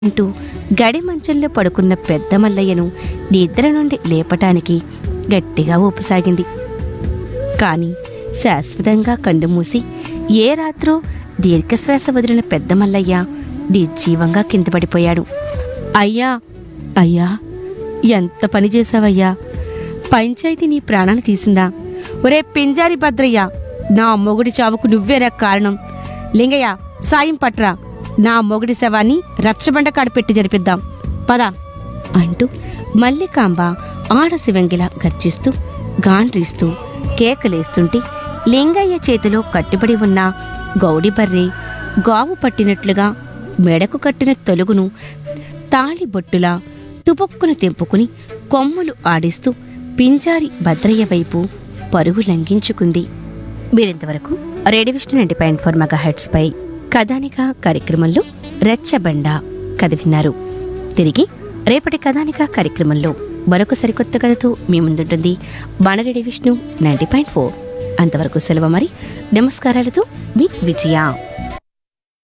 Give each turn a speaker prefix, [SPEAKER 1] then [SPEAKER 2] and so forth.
[SPEAKER 1] అంటూ గడి మంచంలో పడుకున్న పెద్ద మల్లయ్యను నిద్ర నుండి లేపటానికి గట్టిగా ఊపసాగింది కాని శాశ్వతంగా కళ్ళు మూసి ఏ రాత్రో దీర్ఘశ్వాస వదిలిన పెద్ద మల్లయ్య నిర్జీవంగా కింద పడిపోయాడు అయ్యా అయ్యా ఎంత పని చేశావయ్యా పంచాయతీ నీ ప్రాణాలు తీసిందా ఒరే పింజారి భద్రయ్య నా మొగుడి చావుకు నువ్వేరా కారణం లింగయ్య సాయం పట్రా నా మొగుడి శవాన్ని రచ్చబండ కాడు పెట్టి జరిపిద్దాం పద అంటూ మల్లికాంబ ఆడ శివంగిలా గర్జిస్తూ గాండ్రిస్తూ కేకలేస్తుంటే లింగయ్య చేతిలో కట్టుబడి ఉన్న గౌడి బర్రె గావు పట్టినట్లుగా మెడకు కట్టిన తొలుగును తాళి బొట్టులా తుపుక్కును తెంపుకుని కొమ్ములు ఆడిస్తూ పింజారి భద్రయ్య వైపు పరుగు లంఘించుకుంది మీరింతవరకు radio Vishnu ninety point four megahertz పై కథానిక కార్యక్రమంలో రెచ్చబండ కథ విన్నారు తిరిగి రేపటి కథానిక కార్యక్రమంలో మరొక సరికొత్త కథతో మీ ముందుంటుంది Banareddy Vishnu ninety point four అంతవరకు సెలవు మరి నమస్కారాలతో మీ విజయ